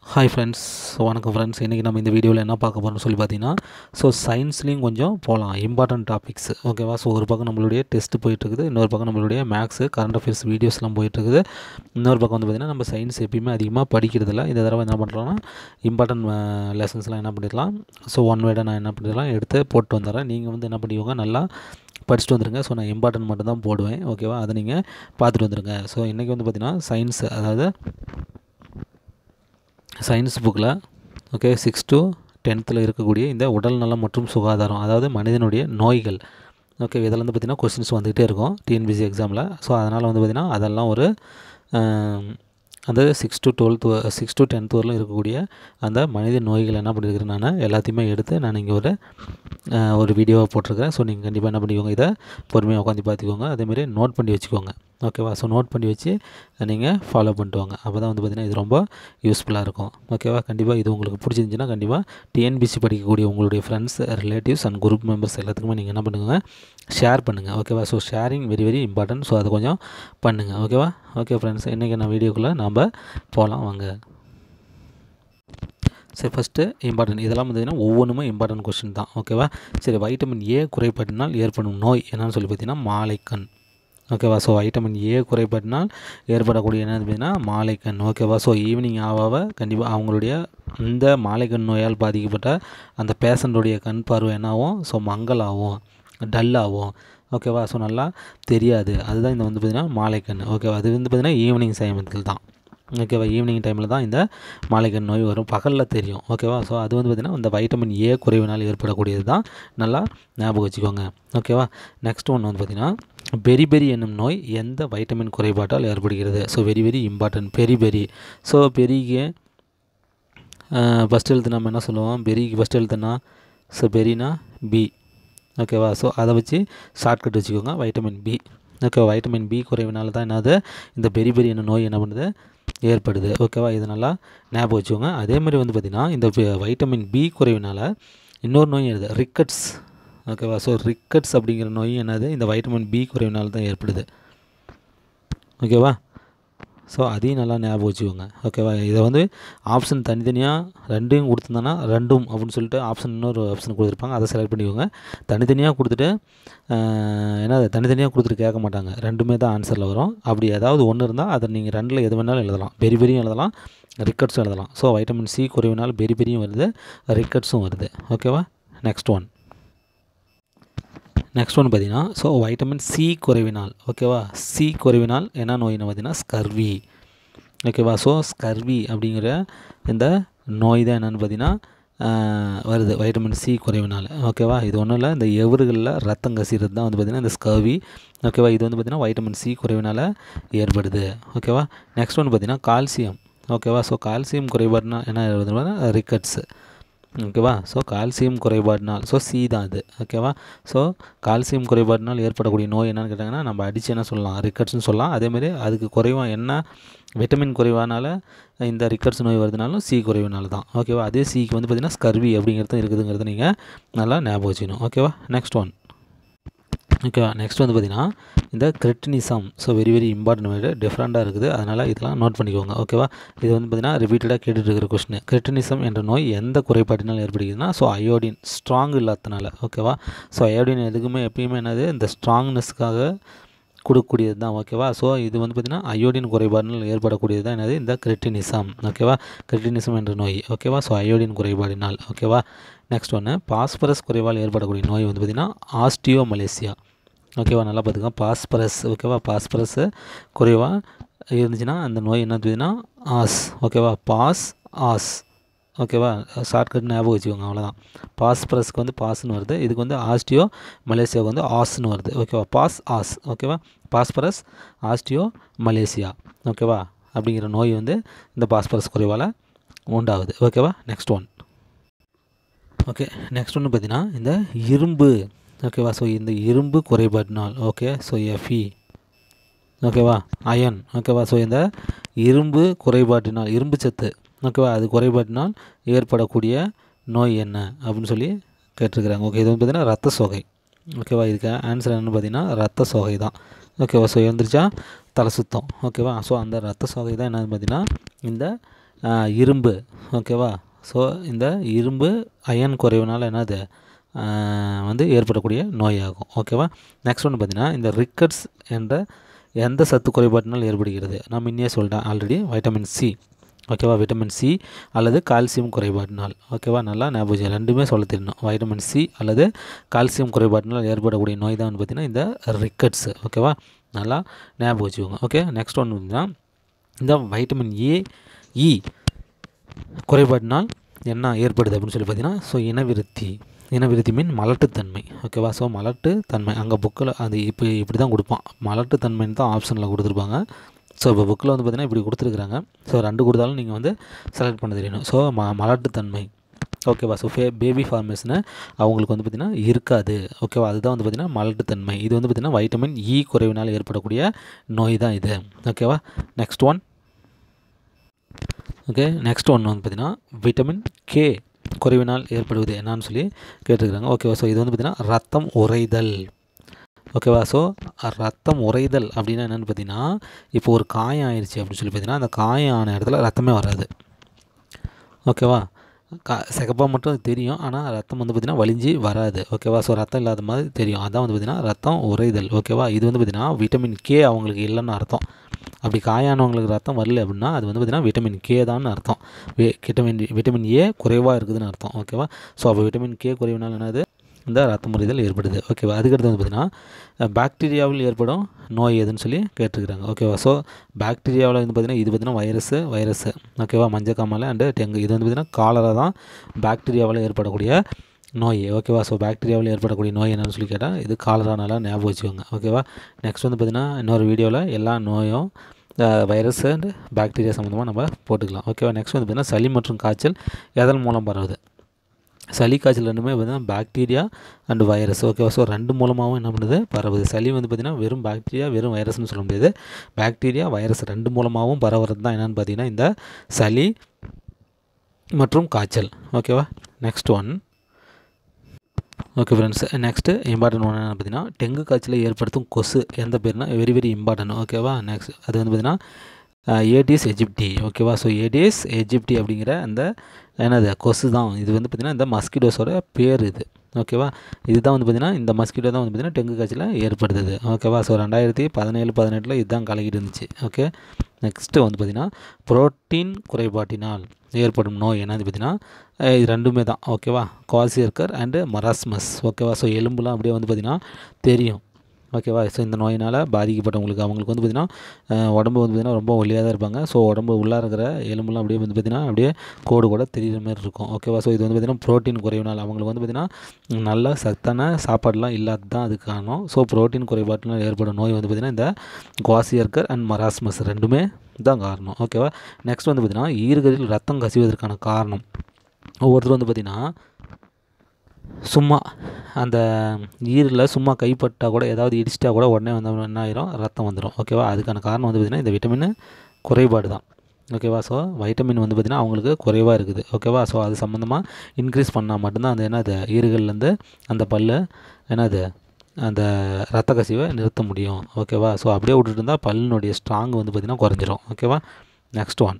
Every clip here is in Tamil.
ஹாய் ஃப்ரெண்ட்ஸ் வணக்கம் ஃப்ரெண்ட்ஸ் இன்றைக்கி நம்ம இந்த வீடியோவில் என்ன பார்க்க போகிறோம்னு சொல்லி பார்த்தீங்கன்னா ஸோ சயின்ஸ்லேயும் கொஞ்சம் போகலாம் இம்பார்ட்டன்ட் டாபிக்ஸ் ஓகேவா ஸோ ஒரு பக்கம் நம்மளுடைய டெஸ்ட் போயிட்டுருக்குது இன்னொரு பக்கம் நம்மளுடைய மேக்ஸு கரண்ட் அஃபேர்ஸ் வீடியோஸ்லாம் போயிட்டுருக்குது இன்னொரு பக்கம் வந்து பார்த்திங்கன்னா நம்ம சயின்ஸ் எப்பயுமே அதிகமாக படிக்கிறதில்ல இந்த தடவை என்ன பண்ணுறோன்னா இம்பார்ட்டன்ட் லெசன்ஸ்லாம் என்ன பண்ணிடலாம் ஸோ ஒன் வேர்டை நான் என்ன பண்ணிடலாம் எடுத்து போட்டு வந்துடுறேன் நீங்கள் வந்து என்ன பண்ணிக்கோங்க நல்லா படிச்சுட்டு வந்துடுங்க ஸோ நான் இம்பார்ட்டன்ட் மட்டும் தான் போடுவேன் ஓகேவா அதை நீங்கள் பார்த்துட்டு வந்துடுங்க ஸோ இன்றைக்கி வந்து பார்த்திங்கன்னா சயின்ஸ் அதாவது சயின்ஸ் புக்கில் ஓகே சிக்ஸ் டு டென்த்தில் இருக்கக்கூடிய இந்த உடல் நலம் மற்றும் சுகாதாரம் அதாவது மனிதனுடைய நோய்கள் ஓகே இதில் வந்து பார்த்திங்கன்னா கொஸ்டின்ஸ் வந்துகிட்டே இருக்கும் டிஎன்பிசி எக்ஸாமில் ஸோ அதனால் வந்து பார்த்திங்கன்னா அதெல்லாம் ஒரு அந்த six to twelfth six to tenth வரலும் இருக்கக்கூடிய அந்த மனித நோய்கள் என்ன பண்ணியிருக்கிறேன் நான் எல்லாத்தையுமே எடுத்து நான் இங்கே ஒரு ஒரு வீடியோவை போட்டிருக்கேன் ஸோ நீங்கள் கண்டிப்பாக என்ன பண்ணிக்கோங்க இதை பொறுமையாக உட்காந்து பார்த்துக்கோங்க அதேமாரி நோட் பண்ணி வச்சுக்கோங்க ஓகேவா ஸோ நோட் பண்ணி வச்சு நீங்கள் ஃபாலோ பண்ணிட்டு வாங்க அப்போ தான் வந்து பார்த்திங்கன்னா இது ரொம்ப யூஸ்ஃபுல்லாக இருக்கும் ஓகேவா கண்டிப்பாக இது உங்களுக்கு பிடிச்சிருந்துச்சின்னா கண்டிப்பாக டிஎன்பிசி படிக்கக்கூடிய உங்களுடைய friends relatives and group members எல்லாத்துக்குமே நீங்கள் என்ன பண்ணுங்கள் ஷேர் பண்ணுங்கள் ஓகேவா so sharing very very important so அதை கொஞ்சம் பண்ணுங்கள் ஓகேவா ஓகே ஃப்ரெண்ட்ஸ் இன்றைக்கி நான் வீடியோக்குள்ளே நாம் போகலாம் வாங்க சரி ஃபஸ்ட்டு இம்பார்ட்டன்ட் இதெல்லாம் பார்த்தீங்கன்னா ஒவ்வொன்றுமே இம்பார்ட்டன்ட் கொஸ்டின் தான் ஓகேவா சரி வைட்டமின் ஏ குறைபாட்டினால் ஏற்படும் நோய் என்னன்னு சொல்லி பார்த்தீங்கன்னா மாலைக்கண் ஓகேவா ஸோ வைட்டமின் ஏ குறைபாட்டினால் ஏற்படக்கூடிய என்னது பார்த்தீங்கன்னா மாலைக்கண் ஓகேவா ஸோ ஈவினிங் ஆவாவ கண்டிப்பாக அவங்களுடைய இந்த மாலைக்கண் நோயால் பாதிக்கப்பட்ட அந்த பேஷண்ட்டுடைய கண் பார்வை என்னாகும் ஸோ மங்கலாகும் டல்லாகும் ஓகேவா ஸோ நல்லா தெரியாது அதுதான் இந்த வந்து பார்த்திங்கன்னா மாலைக்கண் ஓகேவா அது வந்து பார்த்திங்கன்னா ஈவினிங் சமயத்தில் தான் ஓகேவா ஈவினிங் டைமில் தான் இந்த மாலைக்கண் நோய் வரும் பகலில் தெரியும் ஓகேவா ஸோ அது வந்து பார்த்திங்கன்னா இந்த வைட்டமின் ஏ குறைவினால் ஏற்படக்கூடியது தான் நல்லா ஞாபகம் வச்சுக்கோங்க ஓகேவா நெக்ஸ்ட் ஒன்று வந்து பார்த்திங்கன்னா பெரி பெரி என்னும் நோய் எந்த வைட்டமின் குறைபாட்டால் ஏற்படுகிறது so very very important beri beri so பெரிக்கு ஃபஸ்ட் எழுத்து நம்ம என்ன சொல்லுவோம் பெரிக்கு ஃபஸ்ட் எழுத்துனா ஸோ பெரினா பி ஓகேவா ஸோ அதை வச்சு ஷார்ட்கட் வச்சுக்கோங்க vitamin B okay vitamin B குறைவினால தான் என்னது இந்த பெரி பெரி என்ன நோய் என்ன பண்ணுது ஏற்படுது ஓகேவா இது நல்லா ஞாபகம் வச்சுக்கோங்க அதே மாதிரி வந்து பார்த்திங்கன்னா இந்த வைட்டமின் பி குறைவினால் இன்னொரு நோய் என்னது ரிக்கட்ஸ் ஓகேவா ஸோ ரிக்கட்ஸ் அப்படிங்கிற நோய் என்னது இந்த வைட்டமின் பி குறைவினால் தான் ஏற்படுது ஓகேவா ஸோ அதையும் நல்லா ஞாபகம் வச்சுக்கோங்க ஓகேவா இதை வந்து ஆப்ஷன் தனித்தனியாக ரெண்டையும் கொடுத்துருந்தோன்னா ரெண்டும் அப்படின்னு சொல்லிட்டு ஆப்ஷன் இன்னொரு ஆப்ஷன் கொடுத்துருப்பாங்க அதை செலக்ட் பண்ணிக்கோங்க தனித்தனியாக கொடுத்துட்டு ஏன்னா அதை தனித்தனியாக கொடுத்துட்டு கேட்க மாட்டாங்க ரெண்டுமே தான் ஆன்சரில் வரும் அப்படி ஏதாவது ஒன்று இருந்தால் அதை நீங்கள் ரெண்டில் எது வேணாலும் எழுதலாம் பெரி பெரியும் எழுதலாம் ரிக்கட்ஸும் எழுதலாம் ஸோ வைட்டமின் சி குறைவினால் பெரி பெரியும் வருது ரிக்கட்ஸும் வருது ஓகேவா நெக்ஸ்ட் ஒன் நெக்ஸ்ட் ஒன்று பார்த்தீங்கன்னா ஸோ வைட்டமின் சி குறைவினால் ஓகேவா சி குறைவினால் என்ன நோயின்னு பார்த்தீங்கன்னா ஸ்கர்வி ஓகேவா ஸோ ஸ்கர்வி அப்படிங்கிற இந்த நோய் தான் என்னென்னு பார்த்தீங்கன்னா வருது வைட்டமின் சி குறைவினால் ஓகேவா இது ஒன்றும் இல்லை இந்த எவறுகளில் ரத்தம் கசிறது தான் வந்து பார்த்திங்கன்னா இந்த ஸ்கர்வி ஓகேவா இது வந்து பார்த்திங்கன்னா வைட்டமின் சி குறைவினால் ஏற்படுது ஓகேவா நெக்ஸ்ட் ஒன்று பார்த்திங்கன்னா கால்சியம் ஓகேவா ஸோ கால்சியம் குறைபாடுனா என்ன ஏற்படுதுன்னா ரிக்கட்ஸு ஓகேவா ஸோ கால்சியம் குறைபாடினால் ஸோ சி தான் அது ஓகேவா ஸோ கால்சியம் குறைபாடினால் ஏற்படக்கூடிய நோய் என்னென்னு கேட்டாங்கன்னா நம்ம அடித்து என்ன சொல்லலாம் ரிக்கட்ஸ்னு சொல்லலாம் அதேமாதிரி அதுக்கு குறைவாக என்ன விட்டமின் குறைவானால இந்த ரிக்கட்ஸ் நோய் வருதுனாலும் சி குறைவுனால தான் ஓகேவா அதே சிக்கு வந்து பார்த்திங்கன்னா ஸ்கர்வி அப்படிங்கிறது இருக்குதுங்கிறத நீங்கள் நல்லா ஞாபகம் வச்சுக்கணும் ஓகேவா நெக்ஸ்ட் ஒன் ஓகேவா நெக்ஸ்ட் வந்து பார்த்திங்கன்னா இந்த cretinism so very very important word டிஃப்ரெண்ட்டாக இருக்குது அதனால் இதெல்லாம் நோட் பண்ணிக்கோங்க ஓகேவா இது வந்து பார்த்திங்கன்னா ரிப்பீட்டடாக கேட்டுட்டு இருக்கிற கொஸ்டின் கிரிட்டினிசம் என்ற நோய் எந்த குறைபாட்டினால் ஏற்படுகிறதுனா ஸோ அயோடின் ஸ்ட்ராங் இல்லாதனால ஓகேவா ஸோ அயோடின் எதுக்குமே எப்பயுமே என்னது இந்த ஸ்ட்ராங்னஸ்க்காக கொடுக்கக்கூடியது தான் ஓகேவா ஸோ இது வந்து பார்த்திங்கன்னா அயோடின் குறைபாடினால் ஏற்படக்கூடியது தான் என்னது இந்த கிரிட்டினிசம் ஓகேவா கிரிட்டினிசம் என்ற நோய் ஓகேவா ஸோ அயோடின் குறைபாடினால் ஓகேவா நெக்ஸ்ட் ஒன்று பாஸ்பரஸ் குறைவால் ஏற்படக்கூடிய நோய் வந்து பார்த்திங்கன்னா ஆஸ்டியோ மலேசியா ஓகேவா நல்லா பார்த்துக்கோங்க பாஸ்பரஸ் ஓகேவா பாஸ்பரஸ் குறைவாக இருந்துச்சுன்னா அந்த நோய் என்ன பார்த்தீங்கன்னா ஆஸ் ஓகேவா பாஸ் ஆஸ் ஓகேவா ஷார்ட்கட் ஞாபகம் வச்சுக்கோங்க அவ்வளோதான் பாஸ்பரஸ்க்கு வந்து பாஸ்னு வருது இதுக்கு வந்து ஆஸ்டியோ மலேசியாவுக்கு வந்து ஆஸ்னு வருது ஓகேவா பாஸ் ஆஸ் ஓகேவா பாஸ்பரஸ் ஆஸ்டியோ மலேசியா ஓகேவா அப்படிங்கிற நோய் வந்து இந்த பாஸ்பரஸ் குறைவால் உண்டாகுது ஓகேவா நெக்ஸ்ட் ஒன் ஓகே நெக்ஸ்ட் ஒன்று பார்த்தீங்கன்னா இந்த இரும்பு ஓகேவா ஸோ இந்த இரும்பு குறைபாட்டினால் ஓகே ஸோ எஃப்இ ஓகேவா அயன் ஓகேவா ஸோ இந்த இரும்பு குறைபாட்டினால் இரும்பு சத்து ஓகேவா அது குறைபாட்டினால் ஏற்படக்கூடிய நோய் என்ன அப்படின்னு சொல்லி கேட்டிருக்கிறாங்க ஓகே இது வந்து பார்த்திங்கன்னா ரத்த சோகை ஓகேவா இதுக்கு ஆன்சர் என்னென்னு பார்த்தீங்கன்னா ரத்த சோகை தான் ஓகேவா ஸோ எழுந்திரிச்சா தலை சுத்தம் ஓகேவா ஸோ அந்த ரத்த சோகை தான் என்னன்னு பார்த்தீங்கன்னா இந்த ஆஹ், இரும்பு ஓகேவா ஸோ இந்த இரும்பு அயன் குறைவுனால என்னது ஆஹ், வந்து ஏற்படக்கூடிய நோயாகும் ஓகேவா நெக்ஸ்ட் ஒன்று பார்த்தீங்கன்னா இந்த ரிக்கட்ஸ் என்ற எந்த சத்து குறைபாட்டினால் ஏற்படுகிறது நான் முன்னே சொல்லிட்டேன் ஆல்ரெடி வைட்டமின் சி ஓகேவா விட்டமின் சி அல்லது கால்சியம் குறைபாட்டினால் ஓகேவா நல்லா ஞாபகம் வச்சுக்கோங்க. ரெண்டுமே சொல்ல தெரியணும் வைட்டமின் சி அல்லது கால்சியம் குறைபாட்டினால் ஏற்படக்கூடிய நோய் தான் வந்து பார்த்திங்கன்னா இந்த ரிக்கட்ஸ் ஓகேவா நல்லா ஞாபகம் வச்சுக்கோங்க ஓகே நெக்ஸ்ட் ஒன்று பார்த்தீங்கன்னா இந்த வைட்டமின் ஏ இ குறைபாட்டினால் என்ன ஏற்படுது அப்படின்னு சொல்லி பார்த்தீங்கன்னா ஸோ இனவிருத்தி இனவிருத்தி மீன் மலட்டுத்தன்மை ஓகேவா ஸோ மலட்டுத்தன்மை அங்கே புக்கில் அது இப்போ இப்படி தான் கொடுப்பான் மலட்டுத்தன்மைன்னு தான் ஆப்ஷனில் கொடுத்துருப்பாங்க ஸோ இப்போ புக்கில் வந்து பார்த்தீங்கன்னா இப்படி கொடுத்துருக்குறாங்க ஸோ ரெண்டு கொடுத்தாலும் நீங்கள் வந்து செலக்ட் பண்ண தெரியணும் ஸோ ம மலட்டுத்தன்மை ஓகேவா ஸோ ஃபே பேபி ஃபார்மேஷனு அவங்களுக்கு வந்து பார்த்திங்கன்னா இருக்காது ஓகேவா அதுதான் வந்து பார்த்திங்கன்னா மலட்டுத்தன்மை இது வந்து பார்த்திங்கன்னா வைட்டமின் இ குறைவினால் ஏற்படக்கூடிய நோய் தான் இது ஓகேவா நெக்ஸ்ட் ஒன் ஓகே நெக்ஸ்ட் ஒன்று வந்து பார்த்திங்கன்னா விட்டமின் கே குறைவினால் ஏற்படுவது என்னன்னு சொல்லி கேட்டிருக்கிறாங்க ஓகேவா ஸோ இது வந்து பார்த்திங்கன்னா ரத்தம் உறைதல் ஓகேவா ஸோ ரத்தம் உறைதல் அப்படின்னா என்னென்னு பார்த்தீங்கன்னா இப்போ ஒரு காயம் ஆயிடுச்சு அப்படின்னு சொல்லி பார்த்தீங்கன்னா அந்த காயம் ஆன இடத்துல ரத்தமே வராது ஓகேவா கா சிகப்பாக மட்டும் அது தெரியும் ஆனால் ரத்தம் வந்து பார்த்திங்கன்னா வலிஞ்சு வராது ஓகேவா ஸோ ரத்தம் இல்லாத மாதிரி தெரியும் அதான் வந்து பார்த்திங்கன்னா ரத்தம் உறைதல் ஓகேவா இது வந்து பார்த்திங்கன்னா விட்டமின் கே அவங்களுக்கு இல்லைன்னு அர்த்தம் அப்படி காயானவங்களுக்கு ரத்தம் வரல அப்படின்னா அது வந்து பார்த்திங்கன்னா விட்டமின் கே தான் அர்த்தம் வி விட்டமின் விட்டமின் ஏ குறைவாக இருக்குதுன்னு அர்த்தம் ஓகேவா ஸோ அப்போ விட்டமின் கே குறைவினால் என்னது இந்த ரத்த முறிதல் ஏற்படுது ஓகேவா அதுக்கடுத்து வந்து பார்த்திங்கன்னா பாக்டீரியாவில் ஏற்படும் நோய் எதுன்னு சொல்லி கேட்டிருக்கிறாங்க ஓகேவா ஸோ பாக்டீரியாவில் வந்து பார்த்திங்கன்னா இது பார்த்திங்கன்னா வைரஸு வைரஸு ஓகேவா மஞ்சக்காமலை அண்டு டெங்கு இது வந்து பார்த்திங்கன்னா காலரா தான் பாக்டீரியாவில் ஏற்படக்கூடிய நோய் ஓகேவா ஸோ பாக்டீரியாவில் ஏற்படக்கூடிய நோய் என்னன்னு சொல்லி கேட்டால் இது காலரானால ஞாபகம் வச்சுக்கோங்க ஓகேவா நெக்ஸ்ட் வந்து பார்த்திங்கன்னா இன்னொரு வீடியோவில் எல்லா நோயும் வைரஸ் அண்டு பாக்டீரியா சம்மந்தமாக நம்ம போட்டுக்கலாம் ஓகேவா நெக்ஸ்ட் வந்து பார்த்திங்கன்னா சளி மற்றும் காய்ச்சல் எதன் மூலம் பரவுது சளி காய்ச்சல் ரெண்டுமே பார்த்தீங்கன்னா பாக்டீரியா அண்டு வைரஸ் ஓகேவா ஸோ ரெண்டு மூலமாகவும் என்ன பண்ணுது பரவுது சளி வந்து பார்த்திங்கன்னா வெறும் பாக்டீரியா வெறும் வைரஸ்னு சொல்ல முடியாது பாக்டீரியா வைரஸ் ரெண்டு மூலமாகவும் பரவுறது தான் என்னென்னு பார்த்தீங்கன்னா இந்த சளி மற்றும் காய்ச்சல் ஓகேவா next one okay friends next important ஒன்று என்ன பார்த்தீங்கன்னா டெங்கு காய்ச்சலை ஏற்படுத்தும் கொசு எந்த பேர்னா வெரி வெரி இம்பார்ட்டன்ட் ஓகேவா நெக்ஸ்ட் அது வந்து பார்த்தீங்கன்னா ஏடிஎஸ் எஜிப்டி ஓகேவா ஸோ ஏடிஎஸ் எஜிப்டி அப்படிங்கிற அந்த என்னது கொசு தான் இது வந்து பார்த்திங்கன்னா இந்த மஸ்கிட்டோஸோட பேர் இது ஓகேவா இதுதான் வந்து பார்த்திங்கன்னா இந்த மஸ்கிட்டோ தான் வந்து பார்த்திங்கன்னா டெங்கு காய்ச்சலை ஏற்படுத்துது ஓகேவா ஸோ ரெண்டாயிரத்தி பதினேழு பதினெட்டில் இதுதான் கலக்கிட்டு இருந்துச்சு ஓகே நெக்ஸ்ட்டு வந்து பார்த்திங்கன்னா புரோட்டீன் குறைபாட்டினால் ஏற்படும் நோய் என்னது பார்த்திங்கன்னா அஹ் இது ரெண்டுமே தான் ஓகேவா குவாசியர்கர் அண்டு மராஸ்மஸ் ஓகேவா ஸோ எலும்புலாம் அப்படியே வந்து பார்த்திங்கன்னா தெரியும் ஓகேவா ஸோ இந்த நோயினால் பாதிக்கப்பட்டவங்களுக்கு அவங்களுக்கு வந்து பார்த்திங்கன்னா அஹ் உடம்பு வந்து பார்த்திங்கன்னா ரொம்ப ஒல்லியாக தான் இருப்பாங்க ஸோ உடம்பு உள்ளே இருக்கிற எலும்புலாம் அப்படியே வந்து பார்த்திங்கன்னா அப்படியே கோடு கூட தெரியுற மாதிரி இருக்கும் ஓகேவா ஸோ இது வந்து பார்த்திங்கன்னா ப்ரோட்டீன் குறைவினால் அவங்களுக்கு வந்து பார்த்திங்கன்னா நல்ல சத்தான சாப்பாடுலாம் இல்லாத தான் அதுக்கு காரணம் ஸோ ப்ரோட்டீன் குறைபாட்டினால் ஏற்படும் நோய் வந்து பார்த்திங்கன்னா இந்த குவாசியர்கர் அண்ட் மராஸ்மஸ் ரெண்டுமே தான் காரணம் ஓகேவா நெக்ஸ்ட் வந்து பார்த்திங்கன்னா ஈறுகளில் ரத்தம் கசிவதற்கான காரணம் ஒவ்வொருத்தரும் வந்து பார்த்திங்கன்னா சும்மா அந்த ஈரில் சும்மா கைப்பட்டால் கூட ஏதாவது இடிச்சிட்டா கூட உடனே வந்து என்ன ஆயிரும் ரத்தம் வந்துடும் ஓகேவா அதுக்கான காரணம் வந்து பார்த்திங்கன்னா இந்த விட்டமின் குறைபாடு தான் ஓகேவா ஸோ வைட்டமின் வந்து பார்த்திங்கன்னா அவங்களுக்கு குறைவாக இருக்குது ஓகேவா ஸோ அது சம்மந்தமாக இன்க்ரீஸ் பண்ணால் மட்டும்தான் அந்த என்னது ஈறுகள்லேருந்து அந்த பல்லு என்னது அந்த ரத்த கசிவை நிறுத்த முடியும் ஓகேவா ஸோ அப்படியே விட்டுட்டு இருந்தால் பல்லினுடைய ஸ்ட்ராங் வந்து பார்த்திங்கன்னா குறைஞ்சிரும் ஓகேவா நெக்ஸ்ட் ஒன்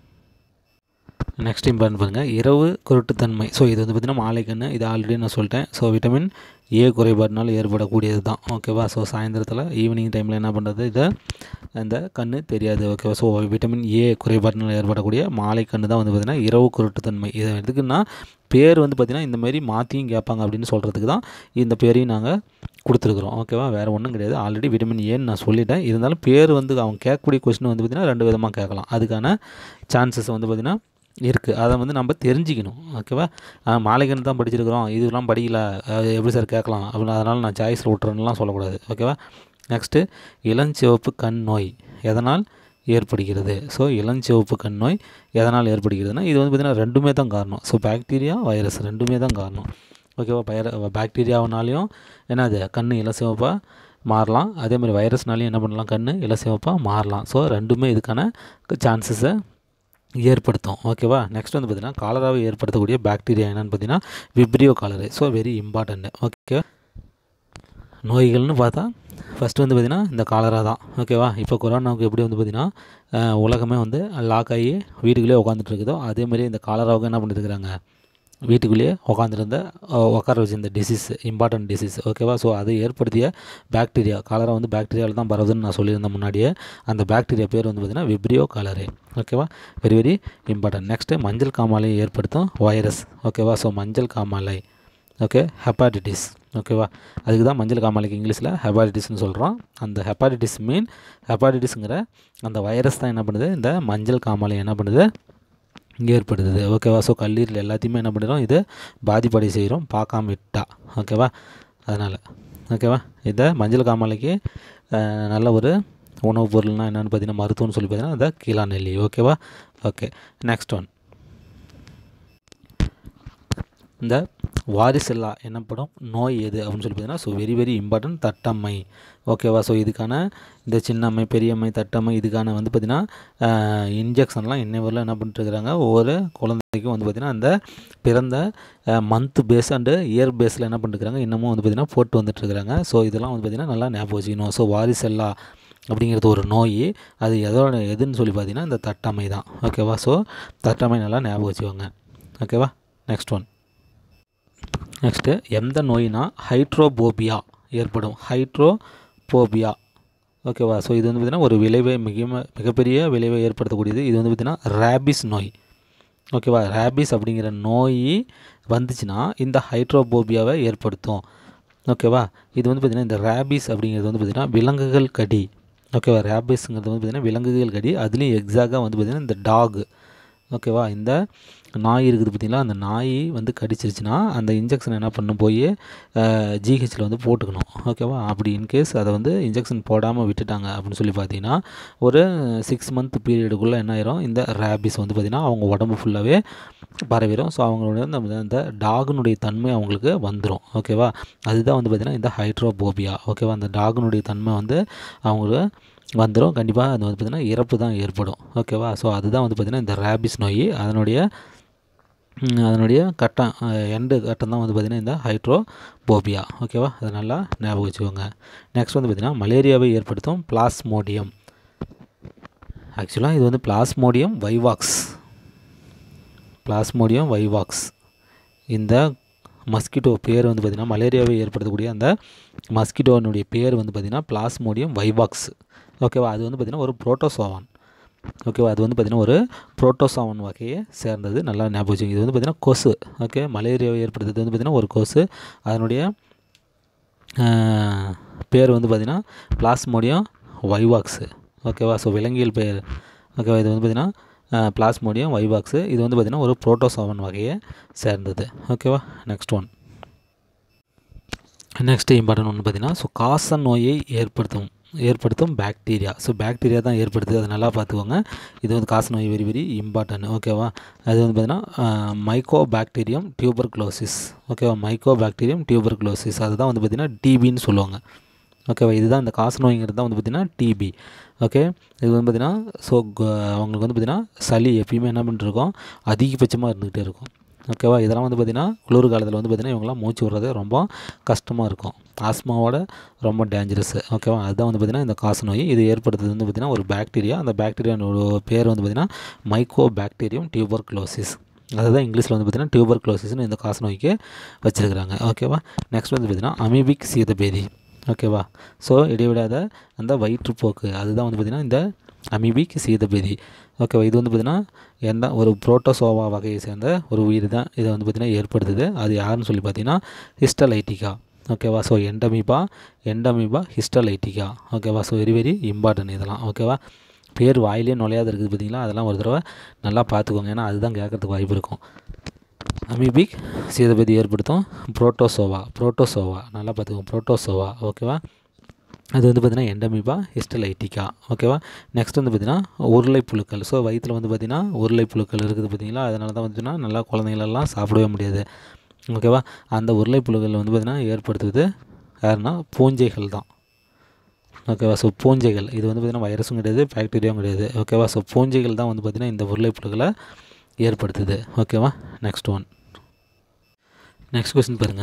நெக்ஸ்ட் இம்பார்ட்டன் பாருங்கள் இரவு குருட்டுத்தன்மை ஸோ இது வந்து பார்த்திங்கன்னா மாலைக்கண்ணு இது ஆல்ரெடி நான் சொல்லிட்டேன் ஸோ விட்டமின் ஏ குறைபாடுனால ஏற்படக்கூடியது தான் ஓகேவா ஸோ சாயந்தரத்தில் ஈவினிங் டைமில் என்ன பண்ணுறது இதை அந்த கண்ணு தெரியாது ஓகேவா ஸோ விட்டமின் ஏ குறைபாடுனால ஏற்படக்கூடிய மாலை கண்ணு தான் வந்து பார்த்திங்கன்னா இரவு குருட்டுத்தன்மை இது எதுக்குன்னா பேர் வந்து பார்த்திங்கன்னா இந்த மாதிரி மாற்றியும் கேட்பாங்க அப்படின்னு சொல்கிறதுக்கு தான் இந்த பேரையும் நாங்கள் கொடுத்துருக்குறோம் ஓகேவா வேறு ஒன்றும் கிடையாது ஆல்ரெடி விட்டமின் ஏன்னு நான் சொல்லிட்டேன் இருந்தாலும் பேர் வந்து அவங்க கேட்கக்கூடிய கொஸ்டின் வந்து பார்த்திங்கன்னா ரெண்டு விதமாக கேட்கலாம் அதுக்கான சான்சஸ் வந்து பார்த்திங்கன்னா இருக்குது அதை வந்து நம்ம தெரிஞ்சுக்கணும் ஓகேவா மாலைக்கன் தான் படிச்சிருக்கிறோம் இதெல்லாம் படிக்கல அது எப்படி சார் கேட்கலாம் அப்படின்னு அதனால் நான் சாய்ஸில் விட்றேன்னுலாம் சொல்லக்கூடாது ஓகேவா நெக்ஸ்ட்டு இளஞ்சிவப்பு கண் நோய் எதனால் ஏற்படுகிறது ஸோ இளஞ்சிவப்பு கண் நோய் எதனால் ஏற்படுகிறதுனா இது வந்து பார்த்திங்கன்னா ரெண்டுமே தான் காரணம் ஸோ பாக்டீரியா வைரஸ் ரெண்டுமே தான் காரணம் ஓகேவா பைர பாக்டீரியாவினாலையும் என்னது கண் இளசிவப்பாக மாறலாம் அதேமாதிரி வைரஸ்னாலையும் என்ன பண்ணலாம் கண் இளசிவப்பாக மாறலாம் ஸோ ரெண்டுமே இதுக்கான சான்சஸை ஏற்படுத்தும் ஓகேவா நெக்ஸ்ட் வந்து பார்த்திங்கன்னா காலராவை ஏற்படுத்தக்கூடிய பாக்டீரியா என்னென்னு பார்த்தீங்கன்னா vibrio cholerae so very important okay நோய்கள்னு பார்த்தா ஃபஸ்ட்டு வந்து பார்த்திங்கன்னா இந்த காலரா தான் ஓகேவா இப்போ கொரோனாவுக்கு எப்படி வந்து பார்த்திங்கன்னா உலகமே வந்து லாக் ஆகி வீட்டுக்குள்ளேயே உட்காந்துட்டு இருக்குதோ அதே மாதிரி இந்த காலராவுக்கு என்ன பண்ணிட்டு இருக்கிறாங்க வீட்டுக்குள்ளேயே உட்காந்துருந்த உட்கார வச்சிருந்த டிசீஸ் இம்பார்ட்டன்ட் டிசீஸ் ஓகேவா ஸோ அதை ஏற்படுத்திய பாக்டீரியா காலரா வந்து பாக்டீரியாவில் தான் பரவுதுன்னு நான் சொல்லியிருந்தேன் முன்னாடியே அந்த பாக்டீரியா பேர் வந்து பார்த்திங்கன்னா விப்ரியோ காலரே ஓகேவா வெரி வெரி இம்பார்ட்டன்ட் நெக்ஸ்ட்டு மஞ்சள் காமாலை ஏற்படுத்தும் வைரஸ் ஓகேவா ஸோ மஞ்சள் காமாலை ஓகே ஹெப்பாட்டிட்டிஸ் ஓகேவா அதுக்கு தான் மஞ்சள் காமாலைக்கு இங்கிலீஷில் ஹெப்பாட்டிட்டிஸ்னு சொல்கிறோம் அந்த ஹெப்பாட்டிட்டிஸ் மீன் ஹெப்பாட்டிட்டிஸுங்கிற அந்த வைரஸ் தான் என்ன பண்ணுது இந்த மஞ்சள் காமாலை என்ன பண்ணுது இங்கே ஏற்படுது ஓகேவா ஸோ கல்லீரல் எல்லாத்தையுமே என்ன பண்ணிடும் இது பாதிப்படை செய்கிறோம் பார்க்காம விட்டா ஓகேவா அதனால் ஓகேவா இதை மஞ்சள் காமாலைக்கு நல்ல ஒரு உணவுப் பொருள்னால் என்னென்னு பார்த்தீங்கன்னா மருத்துவம்னு சொல்லி பார்த்தீங்கன்னா இந்த கீழா நெல்லி ஓகேவா ஓகே நெக்ஸ்ட் ஒன் இந்த வாரிசெல்லா என்னப்படும் நோய் எது அப்படின்னு சொல்லி பார்த்தீங்கன்னா ஸோ வெரி வெரி இம்பார்ட்டன்ட் தட்டம்மை ஓகேவா ஸோ இதுக்கான இந்த சின்னம்மை பெரியம்மை தட்டம்மை இதுக்கான வந்து பார்த்திங்கன்னா இன்ஜெக்ஷன்லாம் இன்னை வரல என்ன பண்ணிட்டுருக்குறாங்க ஒவ்வொரு குழந்தைக்கும் வந்து பார்த்திங்கன்னா அந்த பிறந்த மந்த் பேஸ் அண்டு இயர் பேஸில் என்ன பண்ணிட்டுருக்காங்க இன்னமும் வந்து பார்த்திங்கன்னா போட்டு வந்துட்டுருக்குறாங்க ஸோ இதெல்லாம் வந்து பார்த்திங்கன்னா நல்லா ஞாபகம் வச்சுக்கணும் ஸோ வாரிசெல்லா அப்படிங்கிறது ஒரு நோய் அது எதோட எதுன்னு சொல்லி பார்த்தீங்கன்னா இந்த தட்டம்மை தான் ஓகேவா ஸோ தட்டம்மை நல்லா ஞாபகம் வச்சுக்கோங்க ஓகேவா நெக்ஸ்ட் ஒன் நெக்ஸ்ட்டு எந்த நோயினா ஹைட்ரோபோபியா ஏற்படும் ஹைட்ரோபோபியா ஓகேவா ஸோ இது வந்து பார்த்திங்கன்னா ஒரு விளைவை மிக மிகப்பெரிய விளைவை ஏற்படுத்தக்கூடியது இது வந்து பார்த்திங்கன்னா ரேபிஸ் நோய் ஓகேவா ரேபிஸ் அப்படிங்கிற நோய் வந்துச்சுன்னா இந்த ஹைட்ரோபோபியாவை ஏற்படுத்தும் ஓகேவா இது வந்து பார்த்திங்கன்னா இந்த ரேபிஸ் அப்படிங்கிறது வந்து பார்த்திங்கன்னா விலங்குகள் கடி ஓகேவா ரேபிஸ்ங்கிறது வந்து பார்த்திங்கன்னா விலங்குகள் கடி அதுலேயும் எக்ஸாக்டாக வந்து பார்த்திங்கன்னா இந்த டாக் ஓகேவா இந்த நாய் இருக்குது பார்த்திங்களா அந்த நாய் வந்து கடிச்சிருச்சுன்னா அந்த இன்ஜெக்ஷன் என்ன பண்ணும் போய் ஜிஹெச்சில் வந்து போட்டுக்கணும் ஓகேவா அப்படி இன்கேஸ் அதை வந்து இன்ஜெக்ஷன் போடாமல் விட்டுட்டாங்க அப்படின்னு சொல்லி பார்த்தீங்கன்னா ஒரு சிக்ஸ் மந்த் பீரியடுக்குள்ளே என்ன ஆயிரும் இந்த ரேபிஸ் வந்து பார்த்திங்கன்னா அவங்க உடம்பு ஃபுல்லாகவே பரவிடும் ஸோ அவங்களுடைய அந்த அந்த டாகுனுடைய தன்மை அவங்களுக்கு வந்துடும் ஓகேவா அதுதான் வந்து பார்த்திங்கன்னா இந்த ஹைட்ரோபோபியா ஓகேவா அந்த டாகுனுடைய தன்மை வந்து அவங்களுக்கு வந்துடும் கண்டிப்பாக அது வந்து பார்த்திங்கன்னா இறப்பு தான் ஏற்படும் ஓகேவா ஸோ அதுதான் வந்து பார்த்திங்கன்னா இந்த ரேபிஸ் நோய் அதனுடைய அதனுடைய கட்டம் எண்டு கட்டம் தான் வந்து பார்த்திங்கன்னா இந்த ஹைட்ரோபோபியா ஓகேவா அதை நல்லா ஞாபகம் வச்சுக்கோங்க நெக்ஸ்ட் வந்து பார்த்திங்கன்னா மலேரியாவை ஏற்படுத்தும் பிளாஸ்மோடியம் ஆக்சுவலாக இது வந்து பிளாஸ்மோடியம் வைவாக்ஸ் பிளாஸ்மோடியம் வைவாக்ஸ் இந்த மஸ்கிட்டோ பேர் வந்து பார்த்திங்கன்னா மலேரியாவை ஏற்படுத்தக்கூடிய அந்த மஸ்கிட்டோனுடைய பேர் வந்து பார்த்திங்கன்னா பிளாஸ்மோடியம் வைவாக்ஸ் ஓகேவா அது வந்து பார்த்திங்கன்னா ஒரு புரோட்டோசோவான் ஓகேவா அது வந்து பார்த்திங்கன்னா ஒரு புரோட்டோசாவன் வகையை சேர்ந்தது நல்லா ஞாபகம் வச்சுங்க இது வந்து பார்த்திங்கன்னா கொசு ஓகே மலேரியாவை ஏற்படுத்துறது வந்து பார்த்திங்கன்னா ஒரு கொசு அதனுடைய பேர் வந்து பார்த்திங்கன்னா பிளாஸ்மோடியம் வைவாக்ஸு ஓகேவா ஸோ விலங்கியல் பெயர் ஓகேவா இது வந்து பார்த்திங்கன்னா பிளாஸ்மோடியம் வைவாக்ஸு இது வந்து பார்த்திங்கன்னா ஒரு புரோட்டோசாவன் வகையை சேர்ந்தது ஓகேவா நெக்ஸ்ட் ஒன் நெக்ஸ்ட் இம்பார்ட்டன் ஒன்று பார்த்திங்கன்னா ஸோ காச நோயை ஏற்படுத்தும் ஏற்படுத்தும் பாக்டீரியா ஸோ பாக்டீரியா தான் ஏற்படுத்துது அதை நல்லா பார்த்துக்கோங்க இது வந்து காசு நோய் வெரி வெரி இம்பார்ட்டன்ட் ஓகேவா அது வந்து பார்த்திங்கன்னா மைக்கோ பாக்டீரியம் டியூபர் க்ளோசிஸ் ஓகேவா மைக்கோ பாக்டீரியம் டியூபர் க்ளோசிஸ் அதுதான் வந்து பார்த்திங்கன்னா டிபின்னு சொல்லுவாங்க ஓகேவா இதுதான் இந்த காசு நோய்ங்கிறது தான் வந்து பார்த்திங்கன்னா டிபி ஓகே இது வந்து பார்த்திங்கன்னா ஸோ அவங்களுக்கு வந்து பார்த்திங்கன்னா சளி எப்பயுமே என்ன பண்ணிட்டுருக்கோம் அதிகபட்சமாக இருந்துக்கிட்டே இருக்கும் ஓகேவா இதெல்லாம் வந்து பார்த்திங்கன்னா குளிர் காலத்தில் வந்து பார்த்திங்கன்னா இவங்களாம் மூச்சு விட்றது ரொம்ப கஷ்டமாக இருக்கும் ஆஸ்மாவோட ரொம்ப டேஞ்சரஸ் ஓகேவா அதுதான் வந்து பார்த்திங்கன்னா இந்த காசு நோய் இது ஏற்படுத்துறது வந்து பார்த்திங்கன்னா ஒரு பாக்டீரியா அந்த பாக்டீரியானோட பேர் வந்து பார்த்திங்கன்னா மைக்கோ பாக்டீரியம் டியூபர் க்ளோசிஸ் அதுதான் இங்கிலீஷில் வந்து பார்த்திங்கன்னா டியூபர் க்ளோசிஸ்னு இந்த காசு நோய்க்கு வச்சுருக்கிறாங்க ஓகேவா நெக்ஸ்ட் வந்து பார்த்திங்கன்னா அமீபிக் சீதபேதி ஓகேவா ஸோ இடைவிடாத அந்த வயிற்றுப்போக்கு அதுதான் வந்து பார்த்திங்கன்னா இந்த அமீபிக் சீதபேதி ஓகேவா இது வந்து பார்த்திங்கன்னா எந்த ஒரு புரோட்டோசோவா வகையை சேர்ந்த ஒரு உயிர் தான் இதை வந்து பார்த்திங்கன்னா ஏற்படுத்துது அது யாருன்னு சொல்லி பார்த்தீங்கன்னா ஹிஸ்டலைட்டிகா ஓகேவா ஸோ எண்டமீபா எண்டமீபா ஹிஸ்டலைட்டிகா ஓகேவா ஸோ வெரி வெரி இம்பார்ட்டன்ட் இதெல்லாம் ஓகேவா பேர் வாயிலே நுழையாத இருக்குது பார்த்தீங்களா அதெல்லாம் ஒரு தடவை நல்லா பார்த்துக்கோங்க ஏன்னா அதுதான் கேட்குறதுக்கு வாய்ப்பு இருக்கும் அமீபிக் சீதபதி ஏற்படுத்தும் புரோட்டோசோவா புரோட்டோசோவா நல்லா பார்த்துக்கோங்க புரோட்டோசோவா ஓகேவா அது வந்து பார்த்திங்கன்னா எண்டமிபா ஹிஸ்டலைட்டிக்கா ஓகேவா நெக்ஸ்ட் வந்து பார்த்திங்கன்னா உருளை புழுக்கள் ஸோ வயிற்றில் வந்து பார்த்திங்கன்னா உருளை புழுக்கள் இருக்குது பார்த்திங்களா அதனால தான் வந்துச்சுன்னா நல்லா குழந்தைங்களெல்லாம் சாப்பிடவே முடியாது ஓகேவா அந்த உருளை புழுக்கள் வந்து பார்த்திங்கன்னா ஏற்படுத்துவது யாருன்னா பூஞ்சைகள் தான் ஓகேவா ஸோ பூஞ்சைகள் இது வந்து பார்த்திங்கன்னா வைரஸும் கிடையாது பாக்டீரியாவும் கிடையாது ஓகேவா ஸோ பூஞ்சைகள் தான் வந்து பார்த்திங்கன்னா இந்த உருளை புழுக்களை ஏற்படுத்துது ஓகேவா நெக்ஸ்ட் ஒன் நெக்ஸ்ட் கொஸ்டின் பாருங்கள்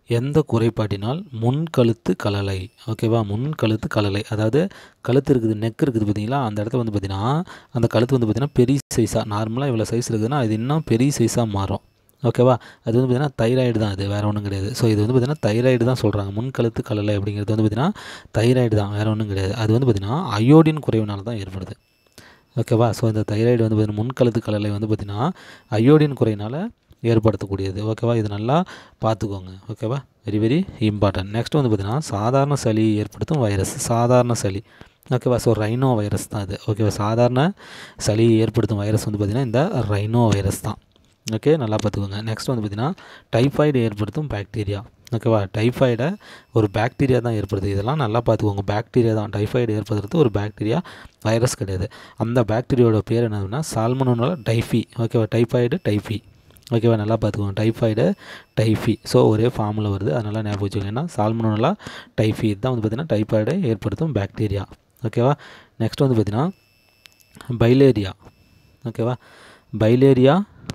எந்த குறைபாட்டினால் முன்கழுத்து கலலை ஓகேவா முன்கழுத்து கலலை அதாவது கழுத்து இருக்குது நெக் இருக்குது பார்த்தீங்களா அந்த இடத்துல வந்து பார்த்தீங்கன்னா அந்த கழுத்து வந்து பார்த்தீங்கன்னா பெரிய சைஸாக நார்மலாக இவ்வளோ சைஸ் இருக்குதுன்னா அது இன்னும் பெரிய சைஸாக மாறும் ஓகேவா அது வந்து பார்த்தீங்கன்னா தைராய்டு தான் அது வேறு ஒன்றும் கிடையாது ஸோ இது வந்து பார்த்தீங்கன்னா தைராய்டு தான் சொல்கிறாங்க முன்கழுத்து கலலை அப்படிங்கிறது வந்து பார்த்தீங்கன்னா தைராய்டு தான் வேறு ஒன்றும் கிடையாது அது வந்து பார்த்தீங்கன்னா அயோடின் குறைவினால தான் ஏற்படுது ஓகேவா ஸோ இந்த தைராய்டு வந்து பார்த்தீங்கன்னா முன்கழுத்து கலலை வந்து பார்த்திங்கன்னா அயோடின் குறையினால் ஏற்படுத்தக்கூடியது ஓகேவா இது நல்லா பார்த்துக்கோங்க ஓகேவா வெரி வெரி இம்பார்ட்டன்ட் நெக்ஸ்ட் வந்து பார்த்திங்கன்னா சாதாரண சளி ஏற்படுத்தும் வைரஸ் சாதாரண சளி ஓகேவா ஸோ ரைனோ வைரஸ் தான் இது ஓகேவா சாதாரண சளி ஏற்படுத்தும் வைரஸ் வந்து பார்த்திங்கன்னா இந்த ரைனோ வைரஸ் தான் ஓகே நல்லா பார்த்துக்கோங்க நெக்ஸ்ட் வந்து பார்த்திங்கன்னா டைஃபாய்டு ஏற்படுத்தும் பாக்டீரியா ஓகேவா டைஃபாய்டை ஒரு பாக்டீரியா தான் ஏற்படுது இதெல்லாம் நல்லா பார்த்துக்கோங்க பாக்டீரியா தான் டைஃபாய்டு ஏற்படுத்துறது ஒரு பாக்டீரியா வைரஸ் கிடையாது அந்த பாக்டீரியாவோட பேர் என்னதுன்னா சால்மனோனால டைஃபி ஓகேவா டைஃபாய்டு டைஃபி ஓகேவா நல்லா பார்த்துக்கோங்க டைஃபாய்டு டைஃபி ஸோ ஒரே ஃபார்மில் வருது அதனால் ஞாபகம் வச்சுக்கோங்க ஏன்னா சால்மனோலா டைஃபி தான் வந்து பார்த்திங்கன்னா டைஃபாய்டை ஏற்படுத்தும் பாக்டீரியா ஓகேவா நெக்ஸ்ட் வந்து பார்த்திங்கன்னா பைலேரியா ஓகேவா பைலேரியா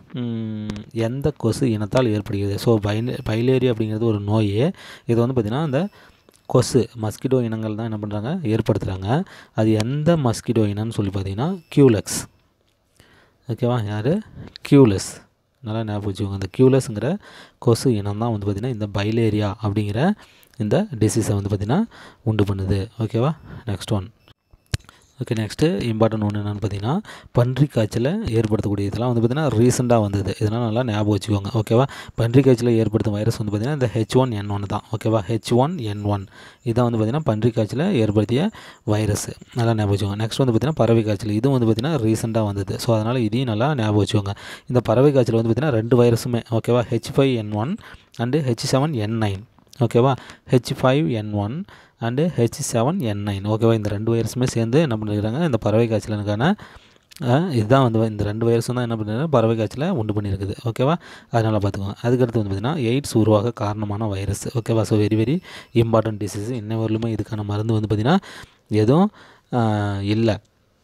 எந்த கொசு இனத்தால் ஏற்படுகிறது ஸோ பைலே பைலேரியா அப்படிங்கிறது ஒரு நோய் இது வந்து பார்த்திங்கன்னா அந்த கொசு மஸ்கிட்டோ இனங்கள் தான் என்ன பண்ணுறாங்க ஏற்படுத்துகிறாங்க அது எந்த மஸ்கிட்டோ இனம்னு சொல்லி பார்த்தீங்கன்னா கியூலெக்ஸ் ஓகேவா யார் கியூலெஸ் நல்லா ஞாபகம் வச்சுக்கோங்க அந்த கியூலஸ்ங்கிற கொசு இனம் தான் வந்து பார்த்திங்கன்னா இந்த பைலேரியா அப்படிங்கிற இந்த டிசீஸை வந்து பார்த்திங்கன்னா உண்டு பண்ணுது ஓகேவா next one okay next important ஒன்று என்னென்னு பார்த்தீங்கன்னா பன்றி காய்ச்சலை ஏற்படுத்தக்கூடிய இதெல்லாம் வந்து பார்த்திங்கன்னா ரீசெண்டாக வந்தது இதெல்லாம் நல்லா ஞாபகம் வச்சுக்கோங்க ஓகேவா பன்றி காய்ச்சலை ஏற்படுத்தும் வைரஸ் வந்து பார்த்திங்கன்னா இந்த ஹெச் ஒன் என் ஒன் தான் ஓகேவா ஹெச் ஒன் என் ஒன் இதான் வந்து பார்த்திங்கன்னா பன்றி காய்ச்சலை ஏற்படுத்திய வைரஸ் நல்லா ஞாபகம் வச்சுக்கோங்க நெக்ஸ்ட் வந்து பார்த்திங்கன்னா பறவை காய்ச்சல் இதுவும் வந்து பார்த்திங்கன்னா ரீசெண்டாக வந்தது ஸோ அதனால் இதையும் நல்லா ஞாபகம் வச்சுக்கோங்க இந்த பறவை காய்ச்சல் வந்து பார்த்திங்கன்னா ரெண்டு வைரஸுமே ஓகேவா H five N one and H seven N nine ஓகேவா H five N one and H seven N nine ஓகேவா இந்த ரெண்டு வைரஸுமே சேர்ந்து என்ன பண்ணிருக்காங்க இந்த பறவை காய்ச்சலுக்கான இதுதான் வந்து இந்த ரெண்டு வைரஸும் தான் என்ன பண்ணுறது பறவை காய்ச்சலை உண்டு பண்ணியிருக்குது ஓகேவா அதனால் பார்த்துக்கோங்க அதுக்கடுத்து வந்து பார்த்திங்கன்னா எய்ட்ஸ் உருவாக காரணமான வைரஸ் ஓகேவா so very very important disease இன்ன வரலுமே இதுக்கான மருந்து வந்து பார்த்திங்கன்னா எதுவும் இல்லை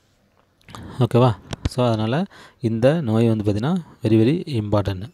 ஓகேவா ஸோ அதனால் இந்த நோய் வந்து பார்த்திங்கன்னா வெரி வெரி இம்பார்ட்டன்ட்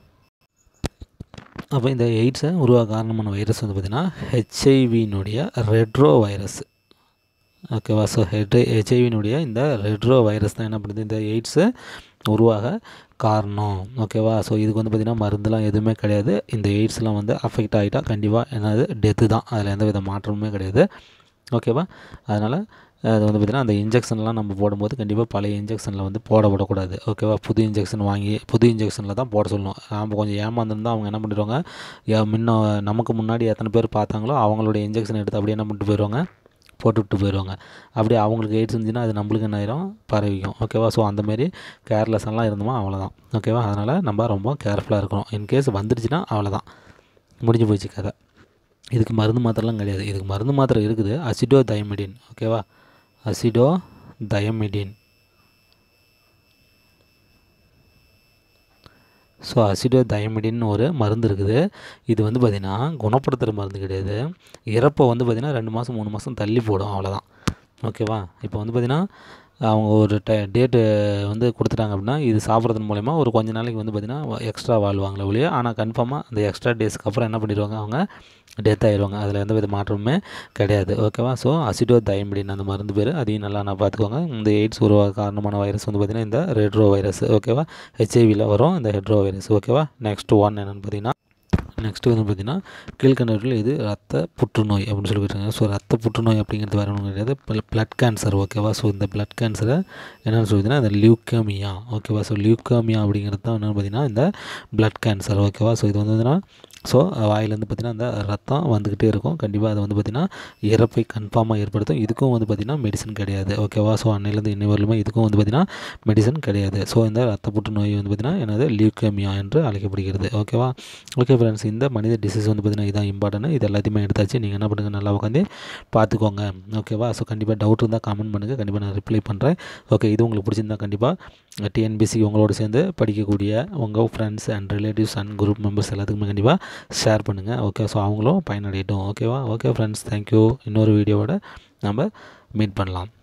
அப்போ இந்த எய்ட்ஸை உருவாக காரணமான வைரஸ் வந்து பார்த்திங்கன்னா ஹெச்ஐவினுடைய ரெட்ரோ வைரஸ் ஓகேவா ஸோ ஹெட் ஹெச்ஐவினுடைய இந்த ரெட்ரோ வைரஸ் தான் என்ன பண்ணுது இந்த எய்ட்ஸை உருவாக காரணம் ஓகேவா ஸோ இதுக்கு வந்து பார்த்திங்கன்னா மருந்துலாம் எதுவுமே கிடையாது இந்த எய்ட்ஸ்லாம் வந்து அஃபெக்ட் ஆகிட்டா கண்டிப்பாக என்னது டெத்து தான் அதில் எந்த வித மாற்றமுமே கிடையாது ஓகேவா அதனால் அது வந்து பார்த்திங்கன்னா அந்த இன்ஜெக்ஷன்லாம் நம்ம போடும்போது கண்டிப்பாக பழைய இன்ஜெக்ஷனில் வந்து போட விடக்கூடாது ஓகேவா புது இன்ஜெக்ஷன் வாங்கி புது இன்ஜெக்ஷனில் தான் போட சொல்லணும் நாம் கொஞ்சம் ஏமாந்துருந்தால் அவங்க என்ன பண்ணிடுவாங்க முன்ன நமக்கு முன்னாடி எத்தனை பேர் பார்த்தாங்களோ அவங்களுடைய இன்ஜெக்ஷன் எடுத்து அப்படியே என்ன பண்ணிட்டு போயிடுவாங்க போட்டு விட்டு போயிடுவாங்க அப்படியே அவங்களுக்கு எய்ட்ஸ் இருந்துச்சுன்னா அது நம்மளுக்கு என்ன ஆயிரும் பரவிக்கும் ஓகேவா ஸோ அந்தமாரி கேர்லெஸ் எல்லாம் இருந்தோமா அவ்வளோதான் ஓகேவா அதனால் நம்ம ரொம்ப கேர்ஃபுல்லாக இருக்கணும் இன்கேஸ் வந்துடுச்சுன்னா அவ்வளோதான் முடிஞ்சு போச்சு கதை இதுக்கு மருந்து மாத்திரைலாம் கிடையாது இதுக்கு மருந்து மாத்திரை இருக்குது அசிடோ தயமிடின் ஓகேவா அசிடோ தயமிடின் ஸோ அசிடோ தயமிடின் ஒரு மருந்து இருக்குது இது வந்து பார்த்திங்கன்னா குணப்படுத்துகிற மருந்து கிடையாது இறப்பை வந்து பார்த்திங்கன்னா ரெண்டு மாதம் மூணு மாதம் தள்ளி போடும் அவ்வளோதான் ஓகேவா இப்போ வந்து பார்த்திங்கன்னா அவங்க ஒரு ட டேட்டு வந்து கொடுத்துட்டாங்க அப்படின்னா இது சாப்பிட்றது மூலயமா ஒரு கொஞ்ச நாளைக்கு வந்து பார்த்திங்கன்னா எக்ஸ்ட்ரா வாழ்வாங்களே ஒழிய ஆனால் கன்ஃபார்மாக அந்த எக்ஸ்ட்ரா டேஸ்க்கு அப்புறம் என்ன பண்ணிடுவாங்க அவங்க டெத் ஆயிடுவாங்க அதில் எந்த வித மாற்றமுமே கிடையாது ஓகேவா ஸோ அசிடோ தயமிடின் அந்த மருந்து பேர் அதையும் நல்லா நான் பார்த்துக்கோங்க இந்த எய்ட்ஸ் உருவாக காரணமான வைரஸ் வந்து பார்த்திங்கன்னா இந்த ரெட்ரோ வைரஸ் ஓகேவா ஹெச்ஐவியில் வரும் இந்த ஹெட்ரோ வைரஸ் ஓகேவா நெக்ஸ்ட் ஒன் என்னென்னு பார்த்தீங்கன்னா நெக்ஸ்ட்டு வந்து பார்த்திங்கன்னா கீழ்கண்டவற்றில் இது ரத்த புற்றுநோய் அப்படின்னு சொல்லி போயிருக்காங்க ஸோ ரத்த புற்றுநோய் அப்படிங்கிறது வேறு ஒன்றும் கிடையாது பிளட் கேன்சர் ஓகேவா ஸோ இந்த பிளட் கேன்சரை என்னென்னு சொல்லிதுன்னா இந்த லியூக்கமியா ஓகேவா ஸோ லியூக்கமியா அப்படிங்கிறது தான் என்னென்னு பார்த்தீங்கன்னா இந்த பிளட் கேன்சர் ஓகேவா ஸோ இது வந்து ஸோ வாயிலேருந்து பார்த்திங்கன்னா அந்த ரத்தம் வந்துக்கிட்டே இருக்கும் கண்டிப்பாக அது வந்து பார்த்திங்கன்னா இறப்பை கன்ஃபார்மாக ஏற்படுத்தும் இதுக்கும் வந்து பார்த்திங்கன்னா மெடிசன் கிடையாது ஓகேவா ஸோ அன்னையிலேருந்து இன்னை வரலுமே இதுக்கும் வந்து பார்த்திங்கன்னா மெடிசன் கிடையாது ஸோ இந்த ரத்த புற்றுநோய் வந்து பார்த்திங்கன்னா என்னது லியூக்கமியா என்று அழைக்கப்படுகிறது ஓகேவா ஓகே ஃப்ரெண்ட்ஸ் இந்த மனித டிசீஸ் வந்து பார்த்திங்கன்னா இதான் இம்பார்ட்டன்ட் இது எல்லாத்தையுமே எடுத்தாச்சு நீங்கள் என்ன பண்ணுங்கள் நல்லா உட்காந்து பார்த்துக்கோங்க ஓகேவா ஸோ கண்டிப்பாக டவுட் இருந்தால் கமெண்ட் பண்ணுங்கள் கண்டிப்பாக நான் ரிப்ளை பண்ணுறேன் ஓகே இது உங்களுக்கு பிடிச்சிருந்தா கண்டிப்பாக டிஎன்பிசி உங்களோட சேர்ந்து படிக்கக்கூடிய உங்கள் friends and relatives and group members எல்லாத்துக்குமே கண்டிப்பாக ஷேர் பண்ணுங்கள் ஓகே ஸோ அவங்களும் பயனடையட்டும் ஓகேவா ஓகே ஃப்ரெண்ட்ஸ் தேங்க்யூ இன்னொரு வீடியோவோட நம்ம மீட் பண்ணலாம்